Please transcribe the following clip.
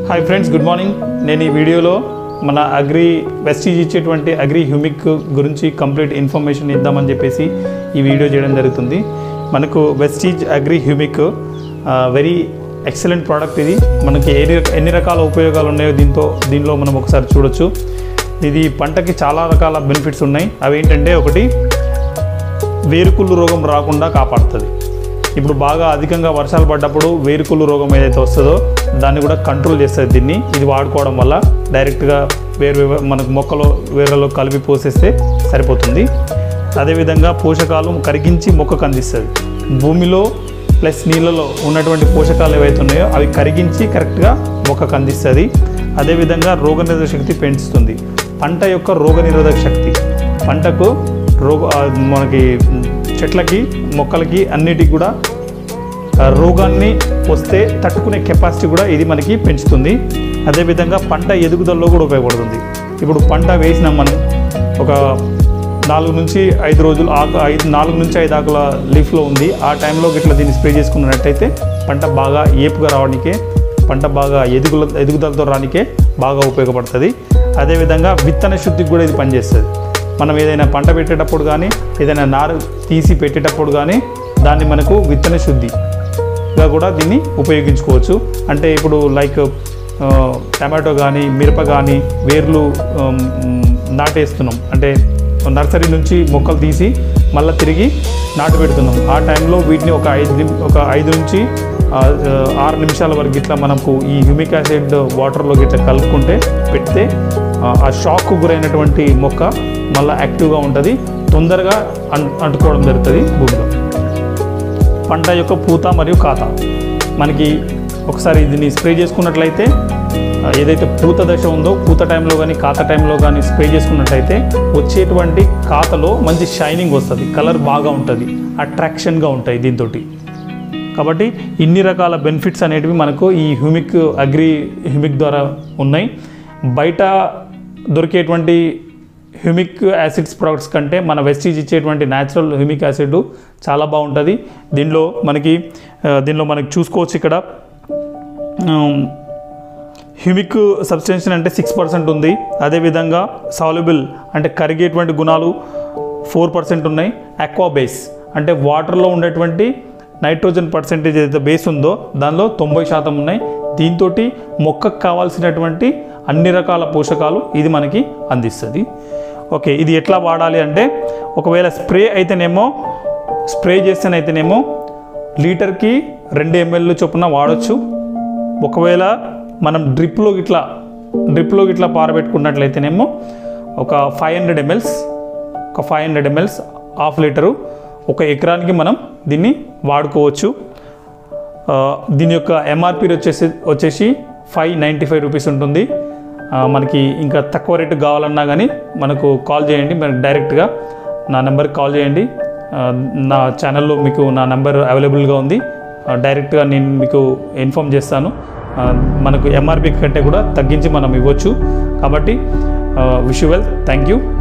hi friends good morning నేను ఈ వీడియోలో మన అగ్రి వెస్టీజ్ ఇచ్చేటువంటి అగ్రి హ్యూమిక్ గురించి కంప్లీట్ ఇన్ఫర్మేషన్ ఇద్దామని చెప్పేసి ఈ వీడియో చేయడం జరుగుతుంది మనకు Vestige agri humic very excellent product ఇది మనకి ఎన్ని ఎన్ని రకాల ఉపయోగాలు ఉన్నాయో దీంతో దీనిలో మనం ఒకసారి చూడొచ్చు ఇది పంటకి చాలా రకాల బెనిఫిట్స్ ఉన్నాయి అవి ఏంటంటే ఒకటి వేరుకుళ్ళు రోగం రాకుండా కాపాడుతుంది ఇప్పుడు బాగా అధికంగా వర్షాలు పడ్డప్పుడు వేరుకుళ్ళు రోగం ఏదైతే వస్తుందో దాన్ని కూడా కంట్రోల్ చేస్తుంది దీన్ని ఇది వాడుకోవడం వల్ల డైరెక్ట్గా వేరు వేరు- మనకు మొక్కలో వేర్లలో కలిపి పోసేస్తే సరిపోతుంది అదేవిధంగా పోషకాలు కరిగించి మొక్కకు అందిస్తుంది భూమిలో ప్లస్ నీళ్ళలో ఉన్నటువంటి పోషకాలు ఏవైతే ఉన్నాయో అవి కరిగించి కరెక్ట్గా మొక్కకు అందిస్తుంది అదేవిధంగా రోగనిరోధక శక్తి పెంచుతుంది పంట యొక్క రోగనిరోధక శక్తి పంటకు రోగ ఆ, మనకి చెట్లకి మొక్కలకి అన్నిటికి కూడా ఆ, రోగాన్ని వస్తే తట్టుకునే కెపాసిటీ కూడా ఇది మనకి పెంచుతుంది అదేవిధంగా పంట ఎదుగుదలలో కూడా ఉపయోగపడుతుంది ఇప్పుడు పంట వేసినాం మనం ఒక నాలుగు నుంచి ఐదు రోజులు ఆకు ఐదు నాలుగు నుంచి ఐదు ఆకుల లీఫ్లో ఉంది ఆ టైంలో ఇట్లా దీన్ని స్ప్రే చేసుకున్నట్టయితే పంట బాగా ఏపుగా రావడానికే పంట బాగా ఎదుగుల ఎదుగుదలతో రానికే బాగా ఉపయోగపడుతుంది అదేవిధంగా విత్తన శుద్ధికి కూడా ఇది పనిచేస్తుంది మనం ఏదైనా పంట పెట్టేటప్పుడు కానీ ఏదైనా నారు తీసి పెట్టేటప్పుడు కానీ దాన్ని మనకు విత్తన శుద్ధిగా కూడా దీన్ని ఉపయోగించుకోవచ్చు అంటే ఇప్పుడు లైక్ ఆ, టమాటో కానీ మిరప కానీ వేర్లు ఆమ్, నాటేస్తున్నాం అంటే నర్సరీ నుంచి మొక్కలు తీసి మళ్ళీ తిరిగి నాటు పెడుతున్నాం ఆ టైంలో వీటిని ఒక ఐదు నిమి- ఒక ఐదు నుంచి ఆ, ఆ, ఆరు నిమిషాల వరకు ఇట్లా మనకు ఈ హ్యూమిక్ యాసిడ్ వాటర్లో ఇట్లా కలుపుకుంటే పెడితే ఆ, ఆ షాక్ గురైనటువంటి మొక్క మళ్ళీ యాక్టివ్గా ఉంటుంది తొందరగా అం అంటుకోవడం జరుగుతుంది భూమిలో పంట యొక్క పూత మరియు కాత మనకి ఒకసారి దీన్ని స్ప్రే చేసుకున్నట్లయితే ఆ, ఏదైతే పూత దశ ఉందో పూత టైంలో కానీ కాత టైంలో కానీ స్ప్రే చేసుకున్నట్లయితే వచ్చేటువంటి కాతలో మంచి షైనింగ్ వస్తుంది కలర్ బాగా ఉంటుంది అట్రాక్షన్గా ఉంటాయి దీంతో కాబట్టి ఇన్ని రకాల బెనిఫిట్స్ అనేటివి మనకు ఈ హ్యూమిక్ అగ్రి హ్యూమిక్ ద్వారా ఉన్నాయి బయట దొరికేటువంటి హ్యూమిక్ యాసిడ్స్ ప్రొడక్ట్స్ కంటే మన వెస్టీజ్ ఇచ్చేటువంటి న్యాచురల్ హ్యూమిక్ యాసిడ్ చాలా బాగుంటుంది దీనిలో మనకి ఆ, దీనిలో మనకి చూసుకోవచ్చు ఇక్కడ ఉమ్, హ్యూమిక్ సబ్స్టెన్షన్ అంటే సిక్స్ పర్సెంట్ ఉంది అదేవిధంగా సాల్యుబుల్ అంటే కరిగేటువంటి గుణాలు ఫోర్ పర్సెంట్ ఉన్నాయి అక్వా బేస్ అంటే వాటర్లో ఉండేటువంటి నైట్రోజన్ పర్సెంటేజ్ ఏదైతే బేస్ ఉందో దానిలో తొంభై శాతం ఉన్నాయి దీంతో మొక్కకు కావాల్సినటువంటి అన్ని రకాల పోషకాలు ఇది మనకి అందిస్తుంది ఓకే ఇది ఎట్లా వాడాలి అంటే ఒకవేళ స్ప్రే అయితేనేమో స్ప్రే చేస్తేనైతేనేమో లీటర్కి రెండు ఎంఎల్ చొప్పున వాడచ్చు ఒకవేళ మనం డ్రిప్లో ఇట్లా డ్రిప్లో ఇట్లా పారబెట్టుకున్నట్లయితేనేమో ఒక ఫైవ్ హండ్రెడ్ ఎంఎల్స్ ఒక five hundred MLs half litre ఒక ఎకరానికి మనం దీన్ని వాడుకోవచ్చు ఆ, దీని యొక్క ఎంఆర్పి వచ్చేసి వచ్చేసి ఫైవ్ నైంటీ ఫైవ్ రూపీస్ ఉంటుంది ఆ, మనకి ఇంకా తక్కువ రేటు కావాలన్నా కానీ మనకు కాల్ చేయండి మనకు డైరెక్ట్గా నా నెంబర్కి కాల్ చేయండి ఆ, నా ఛానల్లో మీకు నా నెంబర్ అవైలబుల్గా ఉంది ఆ, డైరెక్ట్గా నేను మీకు ఇన్ఫామ్ చేస్తాను ఆ, మనకు ఎంఆర్పి కంటే కూడా తగ్గించి మనం ఇవ్వచ్చు కాబట్టి విష్ వెల్ థ్యాంక్ యూ